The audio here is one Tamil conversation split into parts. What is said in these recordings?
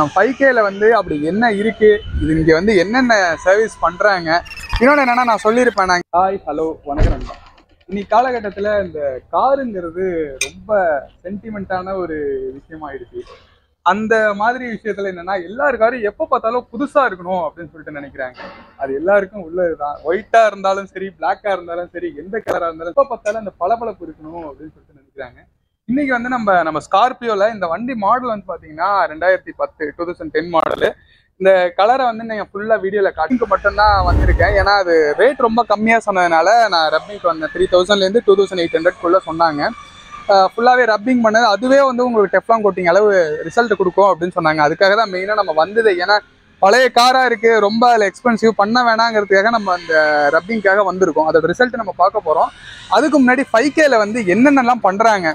ஃபைவ் கேல வந்து அப்படி என்ன இருக்கு இது இங்க வந்து என்னென்ன சர்வீஸ் பண்றாங்க இன்னொன்று என்னன்னா நான் சொல்லியிருப்பேன் நான் ஹாய் ஹலோ வணக்கம் நண்பா. இன்னைக்கு காலகட்டத்தில் இந்த காருங்கிறது ரொம்ப சென்டிமெண்ட்டான ஒரு விஷயமாயிடுச்சு அந்த மாதிரி விஷயத்துல என்னன்னா எல்லார் காரும் எப்போ பார்த்தாலும் புதுசா இருக்கணும் அப்படின்னு சொல்லிட்டு நினைக்கிறாங்க அது எல்லாருக்கும் உள்ளதுதான் ஒயிட்டா இருந்தாலும் சரி பிளாக்கா இருந்தாலும் சரி எந்த கலரா இருந்தாலும் எப்போ பார்த்தாலும் அந்த பளபளப்பு இருக்கணும் அப்படின்னு சொல்லிட்டு நினைக்கிறாங்க இன்னைக்கு வந்து நம்ம நம்ம ஸ்கார்பியோல இந்த வண்டி மாடல் வந்து பாத்தீங்கன்னா ரெண்டாயிரத்தி பத்து டூ தௌசண்ட் டென் மாடலு இந்த கலரை வந்து நீங்கள் ஃபுல்லாக வீடியோவில் காட்டுக்கு மட்டும்தான் வந்திருக்கேன் ஏன்னா அது ரேட் ரொம்ப கம்மியாக சொன்னதுனால நான் ரப்பிங்க்கு வந்தேன் த்ரீ தௌசண்ட்லேருந்து டூ தௌசண்ட் எயிட் ஹண்ட்ரட்குள்ளே சொன்னாங்க ஃபுல்லாகவே ரப்பிங் பண்ணது அதுவே வந்து உங்களுக்கு டெஃப்லாங் கோட்டிங் அளவு ரிசல்ட் கொடுக்கும் அப்படின்னு சொன்னாங்க அதுக்காக தான் மெயினாக நம்ம வந்தது ஏன்னா பழைய காராக இருக்குது ரொம்ப அதில் எக்ஸ்பென்சிவ் பண்ண வேணாங்கிறதுக்காக நம்ம அந்த ரப்பிங்காக வந்திருக்கோம் அதோட ரிசல்ட் நம்ம பார்க்க போகிறோம் அதுக்கு முன்னாடி ஃபைவ் கேல வந்து என்னென்னலாம் பண்ணுறாங்க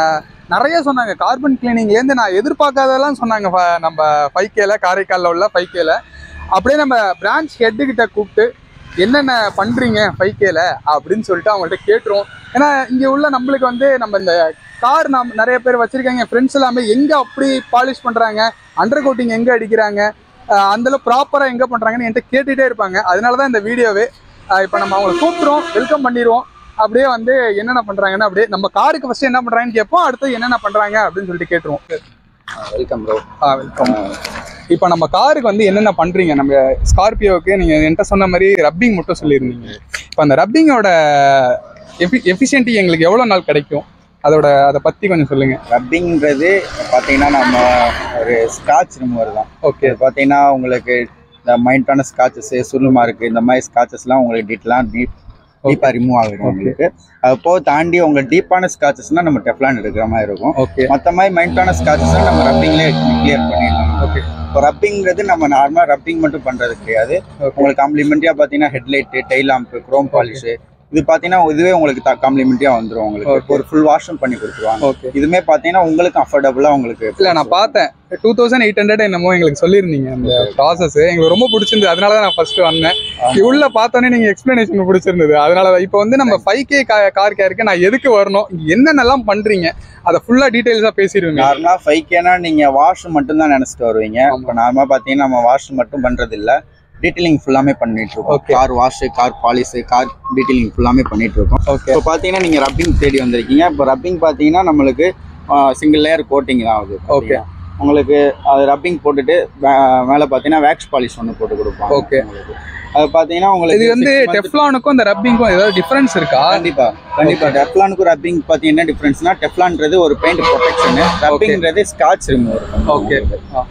நிறைய சொன்னாங்க கார்பன் கிளீனிங்லேருந்து நான் எதிர்பார்க்காததெல்லாம் சொன்னாங்க ஃப- நம்ம ஃபைவ் கேல காரைக்காலில் உள்ள ஃபைவ் கேல அப்படியே நம்ம பிரான்ச் ஹெட்டுக்கிட்ட கூப்பிட்டு என்னென்ன பண்ணுறீங்க ஃபைவ் கேல அப்படின்னு சொல்லிட்டு அவங்கள்ட்ட கேட்டுருவோம் ஏன்னா இங்கே உள்ள நம்மளுக்கு வந்து நம்ம இந்த கார் நம் நிறைய பேர் வச்சிருக்காங்க ஃப்ரெண்ட்ஸ் எல்லாமே எங்கே அப்படி பாலிஷ் பண்ணுறாங்க அண்டர் கோட்டிங் எங்கே அடிக்கிறாங்க ஆஹ் அந்தளவு ப்ராப்பராக எங்கே பண்ணுறாங்கன்னு என்கிட்ட கேட்டுகிட்டே இருப்பாங்க அதனால தான் இந்த வீடியோவே இப்போ நம்ம அவங்களை கூப்பிட்றோம் வெல்கம் பண்ணிடுவோம் அப்படியே வந்து என்னென்ன பண்ணுறாங்கன்னா அப்படியே நம்ம காருக்கு ஃபஸ்ட்டு என்ன பண்ணுறாங்கன்னு கேட்போம் அடுத்து என்னென்ன பண்ணுறாங்க அப்படின்னு சொல்லிட்டு கேட்டுருவோம் வெல்கம் ப்ரோ ஆ வெல்கம் இப்போ நம்ம காருக்கு வந்து என்னென்ன பண்ணுறீங்க நம்ம ஸ்கார்பியோவுக்கு நீங்கள் என்கிட்ட சொன்ன மாதிரி ரப்பிங் மட்டும் சொல்லியிருந்தீங்க இப்போ அந்த ரப்பிங்கோட எஃபி எஃபிஷியன்ட்டி எங்களுக்கு எவ்வளோ நாள் கிடைக்கும் அதோட அதை பற்றி கொஞ்சம் சொல்லுங்கள் ரப்பிங்கிறது பார்த்தீங்கன்னா நம்ம ஒரு ஸ்காட்ச் ரிமூவர் தான் ஓகே இது பார்த்தீங்கன்னா உங்களுக்கு இந்த மைண்டான ஸ்காட்சஸ் சுருமா இருக்கு இந்த மாதிரி ஸ்காட்சஸ்லாம் உங்களுக்கு டீட்டெலாம் டீப் டீப்பாக ரிமூவ் ஆகிடும் உங்களுக்கு அது போக தாண்டி உங்களுக்கு டீப்பான ஸ்காட்சஸ்னால் நம்ம டெஃப்லான் எடுக்கிற மாதிரி இருக்கும் ஓகே மற்ற மாதிரி மைண்டான ஸ்காட்சஸ்லாம் நம்ம ரப்பிங்லேயே கிளியர் பண்ணிடலாம் ஓகே இப்போ ரப்பிங்கிறது நம்ம நார்மலாக ரப்பிங் மட்டும் பண்ணுறது கிடையாது உங்களுக்கு காம்ப்ளிமெண்ட்டியாக பார்த்தீங்கன்னா headlight tail lamp chrome polish இது பார்த்தீங்கன்னா இதுவே உங்களுக்கு காம்ப்ளிமெண்ட்டியாக வந்துடும் உங்களுக்கு Okay. ஒரு ஃபுல் வாஷும் பண்ணி கொடுத்துருவாங்க ஓகே இதுமே பார்த்தீங்கன்னா உங்களுக்கு அஃபோர்டபுளாக உங்களுக்கு இல்லை நான் பார்த்தேன் டூ தௌசண்ட் எயிட் ஹண்ட்ரட் என்னமோ எங்களுக்கு சொல்லியிருந்தீங்க அந்த ப்ராசஸ் எங்களுக்கு ரொம்ப பிடிச்சிருந்தது அதனால தான் நான் ஃபர்ஸ்ட் வந்தேன் ஆமா. உள்ள பார்த்தோன்னே நீங்கள் எக்ஸ்பிளனேஷன் பிடிச்சிருந்தது அதனால தான் இப்போ வந்து நம்ம ஃபைவ் கே கார் கேருக்கு நான் எதுக்கு வரணும் இங்க என்னென்னலாம் பண்ணுறீங்க அதை ஃபுல்லாக டீட்டெயில்ஸாக பேசிடுவீங்க நார்மலாக ஃபைவ் கேனா நீங்கள் வாஷ் மட்டும் தான் நினச்சிட்டு வருவீங்க ஆமா. இப்போ நார்மலாக பார்த்தீங்கன்னா நம்ம வாஷ் மட்டும் பண்ணுறது இல்லை டீட்டெயிலிங் ஃபுல்லாமே பண்ணிட்டு இருக்கோம் Okay. Car wash car polish car detailing ஃபுல்லாமே பண்ணிட்டு இருக்கோம் ஓகே இப்போ பார்த்தீங்கன்னா நீங்கள் ரப்பிங் தேடி வந்திருக்கீங்க இப்போ ரப்பிங் பார்த்தீங்கன்னா நம்மளுக்கு சிங்கிள் லேயர் கோட்டிங் தான் ஆகுது Okay. உங்களுக்கு அது ரப்பிங் போட்டுட்டு வே- மேலே பார்த்தீங்கன்னா வேக்ஸ் பாலிஷ் ஒன்று போட்டு கொடுப்பாங்க Okay. உங்களுக்கு. அது பார்த்தீங்கன்னா உங்களுக்கு இது வந்து six month- டெஃப்லானுக்கும் இந்த ரப்பிங்க்கும் ஏதாவது டிஃபரன்ஸ் இருக்கா கண்டிப்பா கண்டிப்பா டெஃப்லானுக்கும் ரப்பிங் பத்தி என்ன டிஃபரன்ஸ்னா டெஃப்லான்றது ஒரு பெயிண்ட் ப்ரொடெக்ஷன் ரப்பிங்கிறது ஸ்காட்ச் ரிமூவர் ஓகே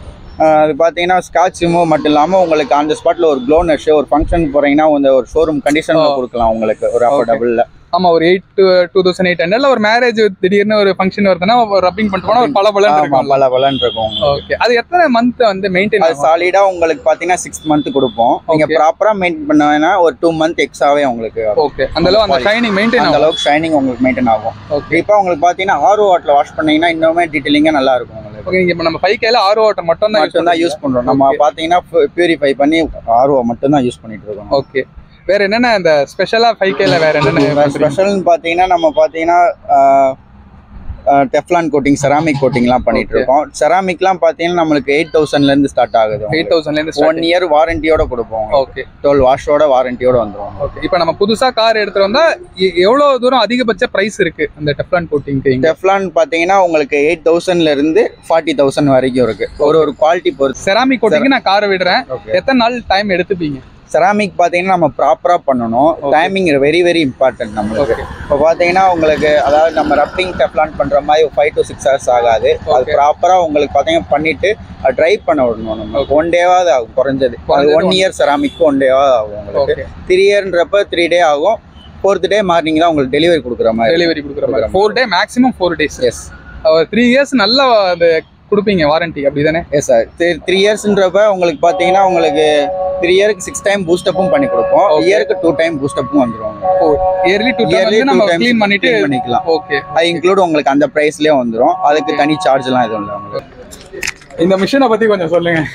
அது பார்த்தீங்கன்னா ஸ்காட்ச் ரிமூவ் மட்டும் இல்லாமல் உங்களுக்கு அந்த ஸ்பாட்ல ஒரு க்ளோனஷ் ஒரு ஃபங்க்ஷன் போறீங்கன்னா இந்த ஒரு ஷோரூம் கண்டிஷன்ல Oh. கொடுக்கலாம் உங்களுக்கு ஒரு அஃபோர்டபுள்ல ஆமா ஒரு எயிட் டூ தௌசண்ட் எயிட் ஹண்ட்ரட்ல ஒரு மேரேஜ் திடீர்னு ஒரு ஃபங்க்ஷன் வருதுன்னா ரப்பிங் பண்ணிட்டு போனா ஒரு பல பலன் இருக்கும் பல பலன் இருக்கும் உங்களுக்கு. ஓகே அது எத்தனை மந்த் வந்து மெயின்டைன் அது சாலிடா உங்களுக்கு பாத்தீங்கன்னா சிக்ஸ் மந்த் கொடுப்போம் நீங்க Okay. ப்ராப்பரா மெயின்டைன் பண்ணா ஒரு டூ மந்த் எக்ஸ்ட்ராவே உங்களுக்கு ஓகே அந்த அளவு அந்த ஷைனிங் மெயின்டைன் அந்த ஆகும் அளவுக்கு ஷைனிங் உங்களுக்கு மெயின்டைன் ஆகும் ஓகே இப்போ உங்களுக்கு பாத்தீங்கன்னா ஆர்ஓ வாட்ல வாஷ் பண்ணீங்கன்னா இன்னுமே டீட்டெயிலிங்கா நல்லா இருக்கும் உங்களுக்கு ஓகே இங்க இப்ப நம்ம ஃபைவ் கேல ஆர்ஓ வாட்டர் மட்டும் தான் மட்டும் தான் யூஸ் பண்றோம் நம்ம பாத்தீங்கன்னா பியூரிஃபை பண்ணி ஆர்ஓ மட்டும் தான் யூஸ் பண்ணிட்டு இருக்கோம் ஓகே வேற என்னென்ன இந்த ஸ்பெஷலா ஃபைவ் கேல வேற என்னென்ன ஸ்பெஷல்னு பாத்தீங்கன்னா நம்ம பாத்தீங்கன்னா டெஃப்லான் கோட்டிங் செராமிக் கோட்டிங்லாம் பண்ணிட்டு Okay. இருக்கோம் செராமிக்லாம் பாத்தீங்கன்னா நம்மளுக்கு எயிட் தௌசண்ட்ல இருந்து ஸ்டார்ட் ஆகுது எயிட் தௌசண்ட்ல இருந்து ஒன் இயர் வாரண்டியோட கொடுப்போம் ஓகே டுவெல் வாஷோட வாரண்டியோட வந்துரும் ஓகே இப்போ நம்ம புதுசா கார் எடுத்துட்டு வந்தா எ- எவ்வளவு தூரம் அதிகபட்ச பிரைஸ் இருக்கு அந்த டெஃப்லான் கோட்டிங்க்கு இங்க டெஃப்லான் பாத்தீங்கன்னா உங்களுக்கு எயிட் தௌசண்ட்ல இருந்து ஃபார்ட்டி தௌசண்ட் வரைக்கும் இருக்கு ஒரு ஒரு குவாலிட்டி பொறுத்து செராமிக் கோட்டிங்க்கு நான் காரை விடுறேன் எத்தனை நாள் டைம் எடுத்துப்பீங்க செராமிக் பாத்தீங்கன்னா நம்ம ப்ராப்பரா பண்ணணும் Okay. Timing very very important நம்மளுக்கு ஓகே இப்போ பாத்தீங்கன்னா உங்களுக்கு அதாவது நம்ம ரப்பிங் டெஃப்லான் பண்ற மாதிரி ஃபைவ் டு சிக்ஸ் ஹவர்ஸ் ஆகாது அது Okay. ப்ராப்பரா உங்களுக்கு பாத்தீங்கன்னா பண்ணிட்டு ட்ரை பண்ண விடணும் நம்ம Okay. ஒன் டேவாவது ஆகும் குறைஞ்சது அது குறைஞ்சது ஒன் one- இயர் செராமிக்கு ஒன் டேவாவது ஆகும் உங்களுக்கு ஓகே த்ரீ இயர்ன்றப்ப த்ரீ டே ஆகும் ஃபோர்த் டே மார்னிங் தான் உங்களுக்கு டெலிவரி கொடுக்குற மாதிரி டெலிவரி கொடுக்குற மாதிரி four day maximum four days yes three years நல்ல அந்த கொடுப்பீங்க வாரண்டி அப்படிதானே எஸ் சார் த்ரீ இயர்ஸ்ன்றப்ப உங்களுக்கு பார்த்தீங்கன்னா உங்களுக்கு த்ரீ இயருக்கு சிக்ஸ் டைம் பூஸ்டப்பும் பண்ணி கொடுப்போம் Okay. இயருக்கு டூ டைம் பூஸ்டப்பும் வந்துரும் yearly two yearly time two நம்ம டைம் க்ளீன் பண்ணிட்டு க்ளீன் பண்ணிக்கலாம் ஓகே அது இன்க்ளூட் உங்களுக்கு அந்த ப்ரைஸ்லேயே வந்துரும் அதுக்கு தனி சார்ஜ்லாம் எதுவும் இல்லை உங்களுக்கு இந்த மிஷினை பத்தி கொஞ்சம் சொல்லுங்க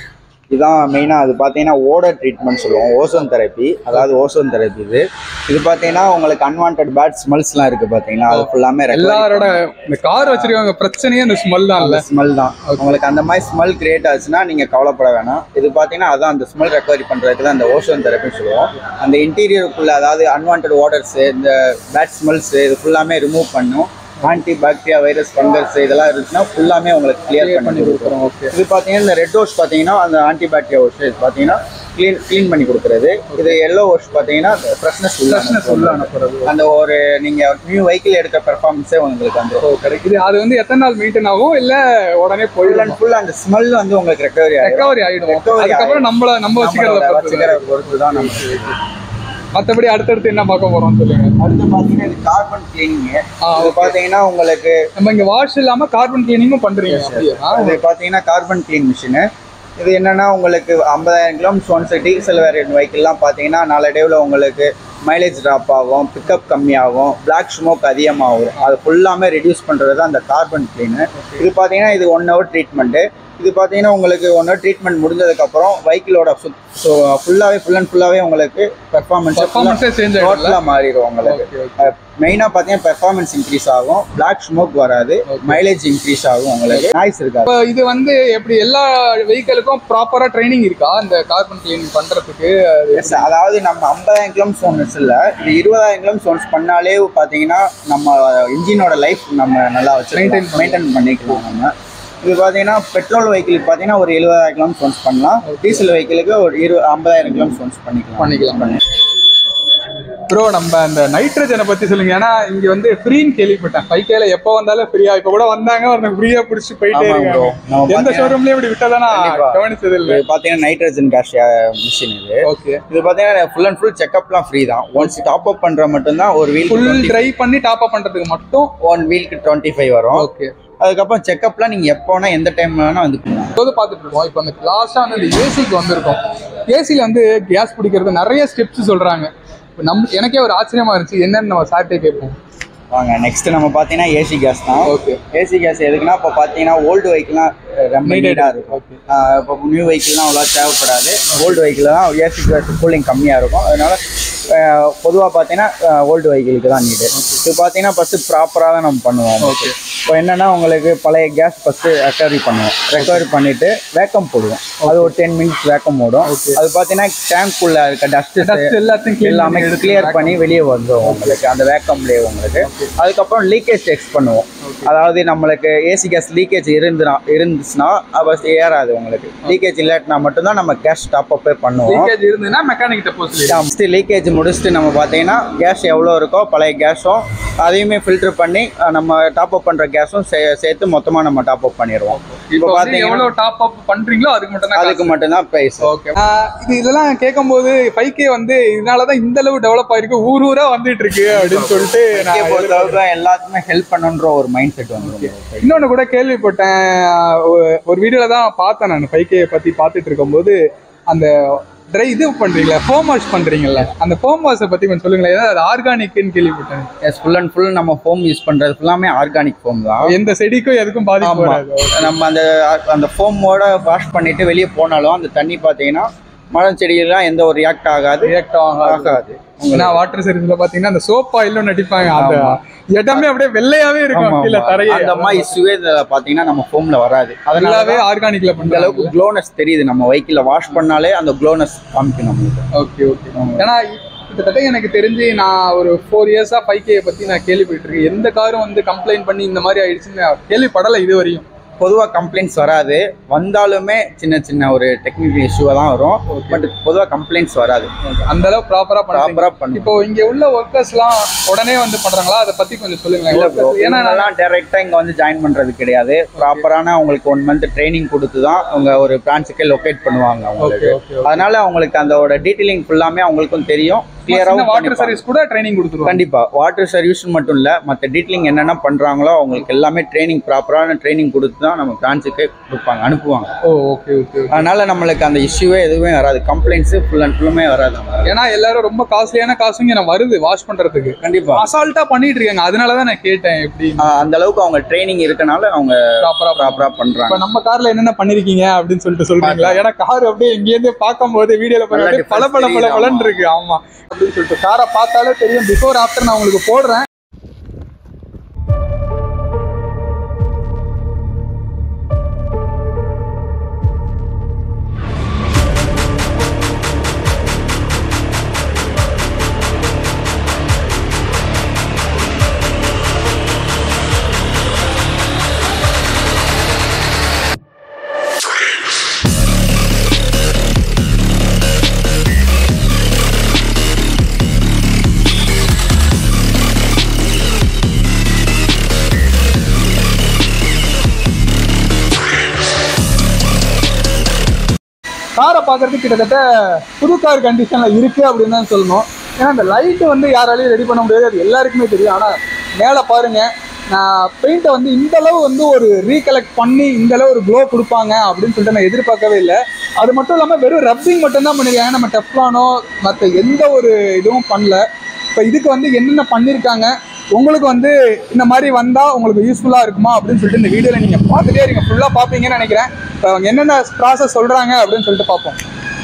இதான் மெயினாக அது பார்த்தீங்கன்னா ஓடர் ட்ரீட்மெண்ட் சொல்லுவோம் ஓசோன் தெரப்பி அதாவது ஓசோன் தெரப்பி இது இது பார்த்தீங்கன்னா உங்களுக்கு அன்வான்ட் பேட் ஸ்மெல்ஸ்லாம் இருக்குது பார்த்தீங்கன்னா அது ஃபுல்லாமே எல்லாரோட இந்த கார் வச்சிருக்கவங்க பிரச்சனையே இந்த ஸ்மெல் தான் இல்ல ஸ்மெல் தான் உங்களுக்கு அந்த மாதிரி ஸ்மெல் கிரியேட் ஆச்சுன்னா நீங்கள் கவலைப்பட வேணாம் இது பார்த்தீங்கன்னா அதான் அந்த ஸ்மெல் ரெக்கவரி பண்ணுறதுக்கு தான் அந்த ஓசோன் தெரப்பின்னு சொல்லுவோம் அந்த இன்டீரியருக்குள்ள அதாவது அன்வான்ட் வாட்டர்ஸ் இந்த பேட் ஸ்மெல்ஸ் இது ஃபுல்லாமே ரிமூவ் பண்ணும் ஆன்டி பாக்டீரியா வைரஸ் ஃபங்கஸ் இதெல்லாம் இருந்துச்சுன்னா ஃபுல்லாமே உங்களுக்கு கிளியர் பண்ணி கொடுக்குறோம் ஓகே இது பார்த்தீங்கன்னா இந்த ரெட் வாஷ் பார்த்தீங்கன்னா அந்த ஆன்டிபாக்டீரியா வாஷ் இது பார்த்தீங்கன்னா க்ளீன் க்ளீன் பண்ணி கொடுக்குறது இது எல்லோ வாஷ் பார்த்தீங்கன்னா ஃப்ரெஷ்னஸ் ஃப்ரெஷ்னஸ் உள்ள அனுப்புறது அந்த ஒரு நீங்கள் நியூ வெஹிக்கிள் எடுக்க பெர்ஃபார்மன்ஸே உங்களுக்கு அந்த ஓ கிடைக்குது அது வந்து எத்தனை நாள் மெயின்டைன் ஆகும் இல்ல உடனே ஃபுல் போயிடலாம் அண்ட் ஃபுல் அந்த ஸ்மெல் வந்து உங்களுக்கு ரெக்கவரி ஆகிடும் ரெக்கவரி ஆயிடும் Recovery அதுக்கப்புறம் நம்மள நம்ம வச்சுக்கிறத நம்மளோட பொறுத்து வச்சுக்கிற பொறுத்து தான் நம்ம மத்தபடி அடுத்தடுத்து என்ன பார்க்க போறோம் சொல்லுங்க அடுத்து பார்த்தீங்கன்னா இது கார்பன் கிளீனிங் ஆ, இது பார்த்தீங்கன்னா உங்களுக்கு நம்ம இங்க வாஷ் இல்லாம கார்பன் கிளீனிங்கும் பண்றீங்க அப்படியா இது பார்த்தீங்கன்னா கார்பன் கிளீன் மிஷினு இது என்னன்னா உங்களுக்கு ஐம்பதாயிரம் கிலோமீட்டர் ஒன்ஸ் டீசல் வேரியன்ட் வெஹிக்கிள்லாம் பார்த்தீங்கன்னா நாளடைவில் உங்களுக்கு மைலேஜ் ட்ராப் ஆகும் பிக்கப் கம்மியாகும் பிளாக் ஸ்மோக் அதிகமாகும் அது ஃபுல்லாமே ரெடியூஸ் பண்ணுறது தான் அந்த கார்பன் கிளீனு இது பார்த்தீங்கன்னா இது ஒன் ஹவர் ட்ரீட்மெண்ட்டு இது பார்த்தீங்கன்னா உங்களுக்கு ஒன் ஹவர் ட்ரீட்மெண்ட் முடிஞ்சதுக்கப்புறம் வெஹிக்கிளோட ஸோ ஃபுல்லாகவே ஃபுல் அண்ட் ஃபுல்லாகவே உங்களுக்கு பெர்ஃபார்மன்ஸ் பர்ஃபார்மன்ஸே சேஞ்ச் ஆயிடும்ல டோட்டலாக மாறிடும் உங்களுக்கு ஓகே மெயினாக பார்த்தீங்கன்னா பெர்ஃபார்மன்ஸ் இன்க்ரீஸ் ஆகும் பிளாக் ஸ்மோக் வராது மைலேஜ் இன்க்ரீஸ் ஆகும் உங்களுக்கு நாய்ஸ் இருக்காது இப்போ இது வந்து எப்படி எல்லா வெஹிக்கிளுக்கும் ப்ராப்பரா ட்ரைனிங் இருக்கா இந்த கார்பன் கிளீனிங் பண்றதுக்கு Yes, அதாவது நம்ம ஐம்பதாயிரம் கிலோமீட்டர் ஒன்ஸ் இல்லை இது இருபதாயிரம் கிலோமீட்டர் ஒன்ஸ் பண்ணாலே பார்த்தீங்கன்னா நம்ம இன்ஜினோட லைஃப் நம்ம நல்லா வச்சு Maintain மெயின்டைன் பண்ணிக்கலாம் நம்ம இது பார்த்தீங்கன்னா பெட்ரோல் வெஹிக்கிளுக்கு பார்த்தீங்கன்னா ஒரு எழுபதாயிரம் கிலோமீட்டர் ஒன்ஸ் பண்ணலாம் டீசல் வெஹிக்கிளுக்கு ஒரு இரு ஐம்பதாயிரம் கிலோமீட்டர் ஒன்ஸ் பண்ணிக்கலாம் பண்ணிக்கலாம் ப்ரோ நம்ம அந்த நைட்ரஜனை பத்தி சொல்லுங்க ஏன்னா இங்க வந்து ஃப்ரீன்னு கேள்விப்பட்டேன் பைக்கேல எப்போ வந்தாலும் ஃப்ரீயா இப்ப கூட வந்தாங்க ஒருத்தங்க ஃப்ரீயா புடிச்சு போயிட்டே ஆமாம் bro. இருக்காங்க நம்ம எந்த பார்த்தீங்கன்னா- ஷோரூம்லயும் இப்படி விட்டதா நான் கண்டிப்பா. கவனிச்சது இல்ல இது பார்த்தீங்கன்னா நைட்ரஜன் கேஷ் மிஷின் இது ஓகே இது பார்த்தீங்கன்னா ஃபுல் அண்ட் ஃபுல் செக்அப்லாம் ஃப்ரீ தான் ஒன்ஸ் டாப் அப் பண்ணுற மட்டும்தான் ஒரு வீல் ஃபுல் ட்ரை பண்ணி டாப் அப் பண்றதுக்கு மட்டும் ஒன் வீலுக்கு டுவெண்ட்டி ஃபைவ் வரும் ஓகே அதுக்கப்புறம் செக்அப்லாம் நீங்கள் எப்போ வேணா எந்த டைம் வேணா வந்து பண்ணலாம் இப்போது பார்த்துட்டு இருக்கோம் இப்போ அந்த லாஸ்ட்டாக வந்து இந்த ஏசிக்கு வந்திருக்கோம் ஏசியில் வந்து கேஸ் பிடிக்கிறது நிறைய ஸ்டெப்ஸ் சொல்கிறாங்க இப்போ நம் எனக்கே ஒரு ஆச்சரியமா இருந்துச்சு என்னன்னு நம்ம சார்ட்டே கேட்போம் வாங்க நெக்ஸ்ட் நம்ம பார்த்தீங்கன்னா ஏசி கேஸ் தான் ஓகே ஏசி கேஸ் எதுக்குன்னா இப்போ பார்த்தீங்கன்னா ஓல்டு வெஹிக்கிள்லாம் ரொம்ப நீடாக இருக்கும் ஓகே ஆஹ் இப்போ நியூ வெஹிக்கிள்லாம் அவ்வளோ தேவைப்படாது ஓல்டு வெஹிக்கிள் தான் ஏசி கேஸ் கூலிங் கம்மியாக இருக்கும் அதனால பொதுவாக பார்த்தீங்கன்னா ஓல்டு வெஹிக்கிளுக்கு தான் நீடு இது பார்த்தீங்கன்னா ஃபஸ்ட்டு ப்ராப்பராக தான் நம்ம பண்ணுவோம் ஓகே இப்போ என்னன்னா உங்களுக்கு பழைய கேஸ் ஃபஸ்ட்டு ரெக்கவரி பண்ணுவோம் ரெக்கவரி பண்ணிட்டு வேக்கம் போடுவோம் அது ஒரு டென் மினிட்ஸ் வேக்கம் ஓடும் அது பார்த்தீங்கன்னா டேங்க்குள்ள இருக்க டஸ்ட் டஸ்ட் எல்லாத்தையும் clean எல்லாமே பண்ணி கிளியர் பண்ணி வெளியே வந்துடும் உங்களுக்கு அந்த வேக்கம்லேயே உங்களுக்கு அதுக்கப்புறம் லீக்கேஜ் செக் பண்ணுவோம் அதாவது நம்மளுக்கு ஏசி கேஸ் லீக்கேஜ் இருந்துனா இருந்துச்சுன்னா அப்போ ஏறாது உங்களுக்கு லீக்கேஜ் இல்லாட்டினா மட்டும்தான் நம்ம கேஸ் டாப் அப்பே பண்ணுவோம் லீக்கேஜ் இருந்ததுன்னா மெக்கானிக் கிட்ட போக சொல்லி ஃபஸ்ட்டு லீக்கேஜ் முடிச்சுட்டு நம்ம பார்த்தீங்கன்னா கேஸ் எவ்வளோ இருக்கோ பழைய கேஸும் அதையுமே ஃபில்டர் பண்ணி அஹ், நம்ம டாப் அப் பண்ணுற கேஸும் சே சேர்த்து மொத்தமாக நம்ம டாப் அப் பண்ணிடுவோம் இப்போ இப்போ வந்து பார்த்தீங்கன்னா எவ்வளவு டாப் அப் பண்றீங்களோ அதுக்கு மட்டும் தான் அதுக்கு மட்டும்தான் ப்ரைஸ் ஓகே இது இதெல்லாம் கேட்கும்போது ஃபைவ் கே வந்து இதனாலதான் இந்த அளவு டெவலப் ஆயிருக்கு ஊர் ஊரா வந்துட்டு இருக்கு அப்படின்னு சொல்லிட்டு நான் பொறுத்தளவுக்கு எல்லாத்துக்குமே ஹெல்ப் பண்ணணுன்ற ஒரு மைண்ட் செட் வந்துடும் இன்னொன்னு கூட கேள்விப்பட்டேன் ஒரு- ஒரு வீடியோல தான் பார்த்தேன் நான் ஃபைவ் கே பத்தி பார்த்துட்டு இருக்கும்போது அந்த ட்ரை இது பண்றீங்களா ஃபோம் வாஷ் பண்றீங்கல்ல அந்த ஃபோம் வாஷை பத்தி கொஞ்சம் சொல்லுங்களேன் ஏதாவது அது ஆர்கானிக்னு கேள்விப்பட்டேன் எஸ் ஃபுல் அண்ட் ஃபுல் நம்ம ஃபோம் யூஸ் பண்ணுறது ஃபுல்லாமே ஆர்கானிக் ஃபோம் தான் எந்த செடிக்கும் எதுக்கும் பாதிப்பு ஆமா. வராது நம்ம அந்த அந்த ஃபோமோட வாஷ் பண்ணிட்டு வெளியே போனாலும் அந்த தண்ணி பார்த்தீங்கன்னா மரம் செடியெல்லாம் எந்த ஒரு ரியாக்ட் ஆகாது ரியாக்ட் ஆகாது ஆகாது ஏன்னா வாட்டர் சர்வீஸ்ல பாத்தீங்கன்னா அந்த சோப் ஆயிலும் நடிப்பாங்க அந்த இடமே அப்படியே வெள்ளையாவே இருக்கும் ஆமா, கீழே ஆமா. தரையே அந்த மாதிரி இஷ்யூவே இதுல பாத்தீங்கன்னா நம்ம ஃபோம்ல வராது அதனால ஃபுல்லாவே ஆர்கானிக்ல இந்த பண்ற அளவுக்கு க்ளோனஸ் தெரியுது நம்ம வெஹிக்கிள வாஷ் பண்ணாலே அந்த க்ளோனஸ் காமிக்கும் நம்மளுக்கு ஓகே ஓகே ஏன்னா கிட்டத்தட்ட எனக்கு தெரிஞ்சு நான் ஒரு ஃபோர் இயர்ஸா ஃபைவ் கே பத்தி நான் கேள்விப்பட்டு இருக்கேன் எந்த காரும் வந்து கம்ப்ளைண்ட் பண்ணி இந்த மாதிரி ஆயிடுச்சுன்னு நான் கேள்விப்படலை இது வரையும் பொதுவாக கம்ப்ளைண்ட்ஸ் வராது வந்தாலுமே சின்ன சின்ன ஒரு டெக்னிக்கல் இஷ்யூவாக தான் வரும் பட் பொதுவாக கம்ப்ளைண்ட்ஸ் வராது அந்த அளவு ப்ராப்பரா பண்றீங்க ப்ராப்பராக பண்ணுவோம் இப்போ இங்க உள்ள ஒர்க்கர்ஸ்லாம் உடனே வந்து பண்றாங்களா அதை பத்தி கொஞ்சம் சொல்லுங்களேன் workers- ஏன்னா நான் ஏன்னா டேரெக்டாக இங்கே வந்து ஜாயின் பண்ணுறது கிடையாது ப்ராப்பரான அவங்களுக்கு ஒன் மந்த் ட்ரைனிங் கொடுத்து தான் அவங்க ஒரு பிரான்ச்சுக்கே லொக்கேட் பண்ணுவாங்க ஓகே அவங்களுக்கு ஓகே அதனால அவங்களுக்கு அதோட டீட்டெயிலிங் ஃபுல்லாமே அவங்களுக்கும் தெரியும் கிளியராகவும் வாட்டர் சர்வீஸ் கூட ட்ரைனிங் கொடுத்துருவாங்க கண்டிப்பா வாட்டர் சர்வீஸ் மட்டும் இல்ல மற்ற டீட்லிங் என்னென்ன பண்றாங்களோ அவங்களுக்கு எல்லாமே ட்ரைனிங் ப்ராப்பரான ட்ரைனிங் கொடுத்து தான் நம்ம பிரான்ச்சுக்கு கொடுப்பாங்க அனுப்புவாங்க ஓ ஓகே ஓகே அதனால நம்மளுக்கு அந்த இஷ்யூவே எதுவுமே வராது கம்ப்ளைண்ட்ஸ் ஃபுல் அண்ட் ஃபுல்லுமே வராது ஏன்னா எல்லாரும் ரொம்ப காஸ்ட்லியான காசும் இங்க வருது வாஷ் பண்றதுக்கு கண்டிப்பா அசால்ட்டா பண்ணிட்டு இருக்காங்க அதனால தான் நான் கேட்டேன் எப்படி ஆஹ் அந்த அளவுக்கு அவங்க ட்ரைனிங் இருக்கனால அவங்க ப்ராப்பரா ப்ராப்பரா பண்றாங்க இப்ப நம்ம கார்ல என்னென்ன பண்ணிருக்கீங்க அப்படின்னு சொல்லிட்டு சொல்றீங்களா ஏன்னா கார் அப்படியே இங்கேருந்து பார்க்கும்போது வீடியோல நல்லா பார்க்கும்போது பல பல difference பல தெரியுது, பலன்னு இருக்கு ஆமா அப்படின்னு சொல்லிட்டு காரை பார்த்தாலே தெரியும் பிஃபோர் ஆஃப்டர் நான் உங்களுக்கு போடுறேன் காரை பார்க்கறதுக்கு கிட்டத்தட்ட புது கார் கண்டிஷன்ல இருக்கு அப்படின்னு தான் சொல்லணும் ஏன்னா இந்த லைட்டு வந்து யாராலையும் ரெடி பண்ண முடியாது அது எல்லாருக்குமே தெரியும் ஆனால் மேலே பாருங்க நான் பெயிண்ட்டை வந்து இந்த அளவு வந்து ஒரு ரீகலெக்ட் பண்ணி இந்த அளவு ஒரு க்ளோ கொடுப்பாங்க அப்படின்னு சொல்லிட்டு நான் எதிர்பார்க்கவே இல்லை அது மட்டும் இல்லாமல் வெறும் ரப்பிங் மட்டும்தான் பண்ணிருக்காங்க நம்ம டெஃப்லானோ மற்ற எந்த ஒரு இதுவும் பண்ணல இப்போ இதுக்கு வந்து என்னென்ன பண்ணியிருக்காங்க உங்களுக்கு வந்து இந்த மாதிரி வந்தால் உங்களுக்கு யூஸ்ஃபுல்லாக இருக்குமா அப்படின்னு சொல்லிட்டு இந்த வீடியோவில் நீங்கள் பார்த்துட்டே இருங்க ஃபுல்லாக பார்ப்பீங்கன்னு நினைக்கிறேன் இப்போ அவங்க என்னென்ன ப்ராசஸ் சொல்கிறாங்க அப்படின்னு சொல்லிட்டு பார்ப்போம்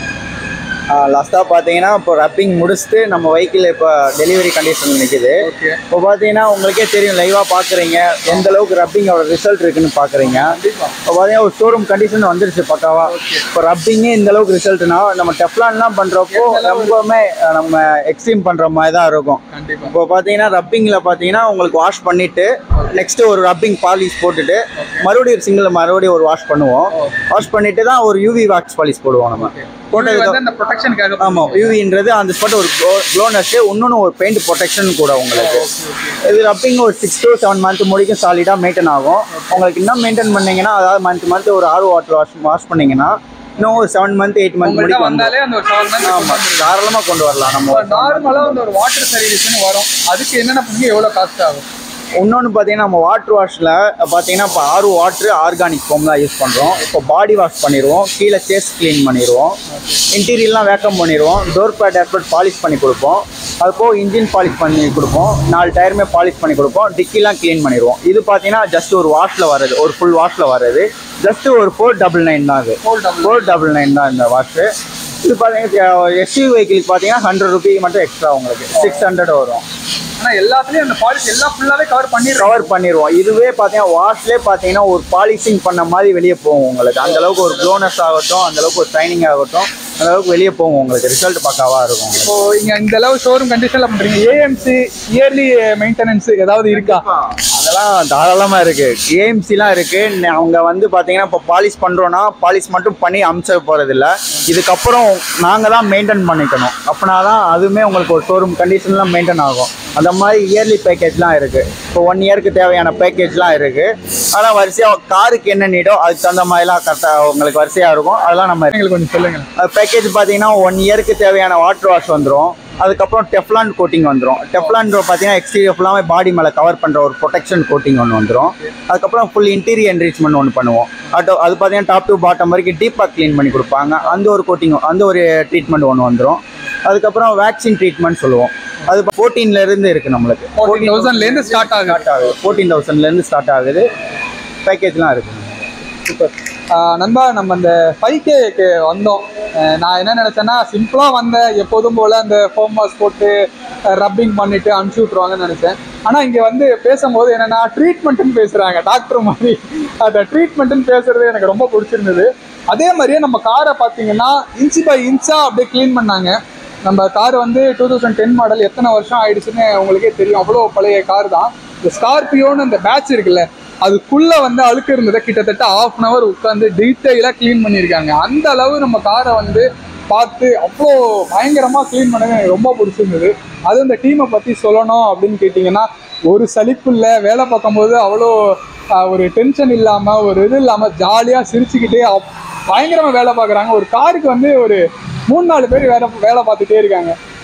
லாஸ்ட்டாக பார்த்தீங்கன்னா இப்போ ரப்பிங் முடிச்சுட்டு நம்ம வெஹிக்கிள் இப்போ டெலிவரி கண்டிஷன் நிற்குது ஓகே இப்போ பார்த்தீங்கன்னா உங்களுக்கே தெரியும் லைவாக பார்க்குறீங்க எந்த அளவுக்கு ரப்பிங்கோட ரிசல்ட் இருக்குன்னு பார்க்குறீங்க கண்டிப்பாக இப்போ பார்த்தீங்கன்னா ஒரு ஷோரூம் கண்டிஷன் வந்துருச்சு பக்காவா இப்போ ரப்பிங்கே இந்த அளவுக்கு ரிசல்ட்னா நம்ம டெஃப்லான்லாம் பண்ணுறப்போ ரொம்பவுமே அஹ், நம்ம எக்ஸ்ட்ரீம் பண்ணுற மாதிரி தான் இருக்கும் கண்டிப்பாக இப்போ பார்த்தீங்கன்னா ரப்பிங்கில் பார்த்தீங்கன்னா உங்களுக்கு வாஷ் பண்ணிட்டு நெக்ஸ்ட் ஒரு ரப்பிங் பாலிஷ் போட்டுட்டு மறுபடியும் சிங்கிள் மறுபடியும் ஒரு வாஷ் பண்ணுவோம் வாஷ் பண்ணிட்டு தான் ஒரு யூவி வாக்ஸ் பாலிஷ் போடுவோம் நம்ம போட்டதுக்கு வந்து அந்த ப்ரொடெக்ஷனுக்காக ஆமாம் யூவின்றது அந்த ஸ்பாட் ஒரு க்ளோனஸ் இன்னொன்று ஒரு பெயிண்ட் ப்ரொடெக்ஷன் கூட உங்களுக்கு இது ரப்பிங் ஒரு சிக்ஸ் to செவன் மந்த் முடிக்கும் சாலிடாக மெயின்டைன் ஆகும் உங்களுக்கு இன்னும் மெயின்டைன் பண்ணீங்கன்னா அதாவது மந்த் மந்த் ஒரு ஆறு வாட்டர் வாஷ் வாஷ் பண்ணீங்கன்னா இன்னும் ஒரு செவன் மந்த் எயிட் மந்த் உங்கள்கிட்ட முடிக்கும் வந்தாலே அந்த ஒரு செவன் ஆமாம் தாராளமாக கொண்டு வரலாம் நம்ம நார்மலாக வந்து ஒரு வாட்டர் சர்வீஸ்னு வரும் அதுக்கு என்னென்ன பண்ணுங்க எவ்வளோ காஸ்ட் ஆகும் இன்னொன்று பார்த்தீங்கன்னா நம்ம வாட்டர் வாஷில் பார்த்தீங்கன்னா இப்போ ஆறு வாட்ரு ஆர்கானிக் ஃபோம் தான் யூஸ் பண்ணுறோம் இப்போ பாடி வாஷ் பண்ணிடுவோம் கீழே சேஸ் க்ளீன் பண்ணிடுவோம் இன்டீரியர்லாம் வேக்கம் பண்ணிடுவோம் டோர் பேட் ஏர்பேட் பாலிஷ் பண்ணி கொடுப்போம் அது போக இன்ஜின் பாலிஷ் பண்ணி கொடுப்போம் நாலு டயருமே பாலிஷ் பண்ணி கொடுப்போம் டிக்கிலாம் க்ளீன் பண்ணிடுவோம் இது பார்த்தீங்கன்னா ஜஸ்ட் ஒரு வாஷில் வர்றது ஒரு ஃபுல் வாஷில் வர்றது ஜஸ்ட் ஒரு ஃபோர் டபுள் நைன் தான் அது four double four double nine தான் இந்த வாஷு இது பார்த்தீங்கன்னா எஸ்யூ வெஹிக்கிளுக்கு பார்த்தீங்கன்னா ஹண்ட்ரட் ருபி மட்டும் எக்ஸ்ட்ரா உங்களுக்கு சிக்ஸ் ஹண்ட்ரட் வரும் ஆனால் எல்லாத்துலேயும் அந்த பாலிஷ் எல்லாம் ஃபுல்லாகவே கவர் பண்ணிடுறோம் கவர் பண்ணிடுவோம் இதுவே பார்த்தீங்கன்னா வாஷ்லேயே பார்த்தீங்கன்னா ஒரு பாலிஷிங் பண்ண மாதிரி வெளியே போகும் உங்களுக்கு அந்த அளவுக்கு ஒரு க்ளோனஸ் ஆகட்டும் அந்த அளவுக்கு ஒரு ஷைனிங் ஆகட்டும் அந்த அளவுக்கு வெளியே போகும் உங்களுக்கு ரிசல்ட் பக்காவாக இருக்கும் உங்களுக்கு. இப்போ இங்க இந்த அளவு ஷோரூம் கண்டிஷன்ல பண்றீங்க ஏஎம்சி இயர்லி மெயின்டெனன்ஸ் ஏதாவது இருக்கா அதெல்லாம் தாராளமாக இருக்குது ஏஎம்சிலாம் இருக்குது அவங்க வந்து பார்த்தீங்கன்னா இப்போ பாலிஷ் பண்ணுறோன்னா பாலிஷ் மட்டும் பண்ணி அமிச்ச போகிறதில்ல இதுக்கப்புறம் நாங்கள் தான் மெயின்டைன் பண்ணிக்கணும் அப்படின்னா தான் அதுவுமே உங்களுக்கு ஒரு ஷோரூம் கண்டிஷன்லாம் மெயின்டைன் ஆகும் அந்த மாதிரி இயர்லி பேக்கேஜ்லாம் இருக்குது இப்போ ஒன் இயருக்கு தேவையான பேக்கேஜ்லாம் இருக்குது ஆனால் வரிசையாக காருக்கு என்ன நீடோ அதுக்கு தகுந்த மாதிரிலாம் கரெக்டாக உங்களுக்கு வரிசையாக இருக்கும் அதெல்லாம் நம்ம எங்களுக்கு கொஞ்சம் சொல்லுங்க பேக்கேஜ் பார்த்தீங்கன்னா ஒன் இயருக்கு தேவையான வாட்டர் வாஷ் வந்துடும் அதுக்கப்புறம் டெஃப்லான் கோட்டிங் வந்துடும் டெஃப்லான் பார்த்தீங்கன்னா எக்ஸ்டீரியர் ஃபுல்லாமே பாடி மேலே கவர் பண்ணுற ஒரு ப்ரொடெக்ஷன் கோட்டிங் ஒன்று வந்துடும் அதுக்கப்புறம் ஃபுல் இன்டீரியர் என்ரிச்மெண்ட் ஒன்று பண்ணுவோம் அது அது பார்த்தீங்கன்னா டாப் டு பாட்டம் வரைக்கும் டீப்பாக க்ளீன் பண்ணி கொடுப்பாங்க அந்த ஒரு கோட்டிங் அந்த ஒரு ட்ரீட்மெண்ட் ஒன்று வந்துடும் அதுக்கப்புறம் வேக்சின் ட்ரீட்மெண்ட் சொல்லுவோம் அது ஃபோர்டீன்ல இருந்து இருக்குது நம்மளுக்கு ஃபோர்டீன் தௌசண்ட்ல இருந்து ஸ்டார்ட் ஆகுது ஸ்டார்ட் ஆகுது ஃபோர்டீன் தௌசண்ட்லேருந்து ஸ்டார்ட் ஆகுது பேக்கேஜ்லாம் இருக்குது சூப்பர் நண்பா நம்ம அந்த ஃபைவ் கேக்கு வந்தோம் ஆஹ் நான் என்ன நினைச்சேன்னா சிம்பிளா வந்தேன் எப்போதும் போல அந்த ஃபோம் வாஷ் போட்டு ரப்பிங் பண்ணிட்டு அனுப்பிச்சு விட்ருவாங்கன்னு நினைச்சேன் ஆனா இங்க வந்து பேசும்போது என்னன்னா ட்ரீட்மெண்ட்னு பேசுறாங்க டாக்டர் மாதிரி அந்த ட்ரீட்மெண்ட்னு பேசுறது எனக்கு ரொம்ப பிடிச்சிருந்தது அதே மாதிரியே நம்ம காரை பார்த்தீங்கன்னா இன்ச்சு பை இன்ச்சா அப்படியே க்ளீன் பண்ணாங்க நம்ம கார் வந்து டூ தௌசண்ட் டென் மாடல் எத்தனை வருஷம் ஆயிடுச்சுன்னு உங்களுக்கே தெரியும் அவ்வளோ பழைய கார் தான் இந்த ஸ்கார்பியோன்னு அந்த பேட்ச் இருக்குல்ல அதுக்குள்ள வந்து அழுக்கு இருந்ததை கிட்டத்தட்ட ஆஃப் அன் ஹவர் உட்காந்து டீட்டெயிலாக க்ளீன் பண்ணியிருக்காங்க அந்த அளவு நம்ம காரை வந்து பார்த்து அவ்வளோ பயங்கரமாக க்ளீன் பண்ணது எனக்கு ரொம்ப பிடிச்சிருந்தது அது இந்த டீமை பற்றி சொல்லணும் அப்படின்னு கேட்டிங்கன்னா ஒரு சலிப்பு இல்லை வேலை பார்க்கும்போது அவ்வளோ ஆஹ், ஒரு டென்ஷன் இல்லாமல் ஒரு இது இல்லாமல் ஜாலியாக சிரிச்சுக்கிட்டே அப்- பயங்கரமாக வேலை பார்க்குறாங்க ஒரு காருக்கு வந்து ஒரு மூணு நாலு பேர் வேலை வேலை பார்த்துட்டே இருக்காங்க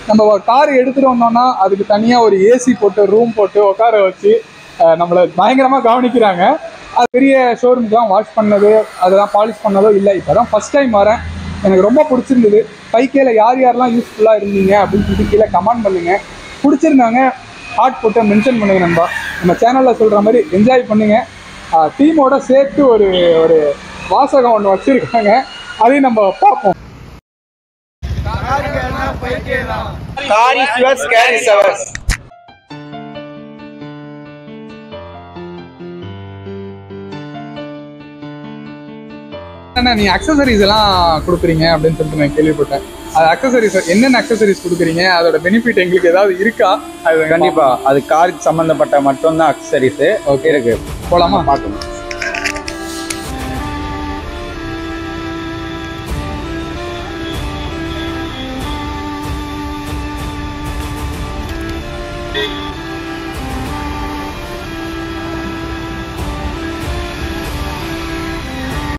நம்ம கார் எடுத்துட்டு வந்தோம்னா அதுக்கு தனியாக ஒரு ஏசி போட்டு ரூம் போட்டு உட்கார வச்சு அஹ், நம்மளை பயங்கரமாக கவனிக்கிறாங்க அது பெரிய ஷோரூம்க்குலாம் வாஷ் பண்ணது அதெல்லாம் பாலிஷ் பண்ணதோ இல்லை இப்போ தான் ஃபஸ்ட் டைம் வரேன் எனக்கு ரொம்ப பிடிச்சிருந்தது பைக்கேல யார் யாரெல்லாம் யூஸ்ஃபுல்லாக இருந்தீங்க அப்படின்னு சொல்லி கீழே கமெண்ட் பண்ணுங்க பிடிச்சிருந்தாங்க ஹார்ட் போட்டு மென்ஷன் பண்ணுங்க நண்பா நம்ம சேனலில் சொல்கிற மாதிரி என்ஜாய் பண்ணுங்க டீமோட சேர்த்து ஒரு ஒரு வாசகம் ஒன்று வச்சுருக்காங்க அதையும் நம்ம பார்ப்போம் car is yours care is ours அண்ணா நீங்க அக்சசரிஸ் எல்லாம் கொடுக்குறீங்க அப்படின்னு சொல்லிட்டு நான் கேள்விப்பட்டேன் அது அக்சசரிஸ் என்னென்ன அக்சசரிஸ் கொடுக்குறீங்க அதோட பெனிஃபிட் எங்களுக்கு ஏதாவது இருக்கா அது கண்டிப்பா அது காருக்கு சம்பந்தப்பட்ட மட்டும்தான் அக்சரிஸ் ஓகே இருக்கு போலாமா பார்க்கணும்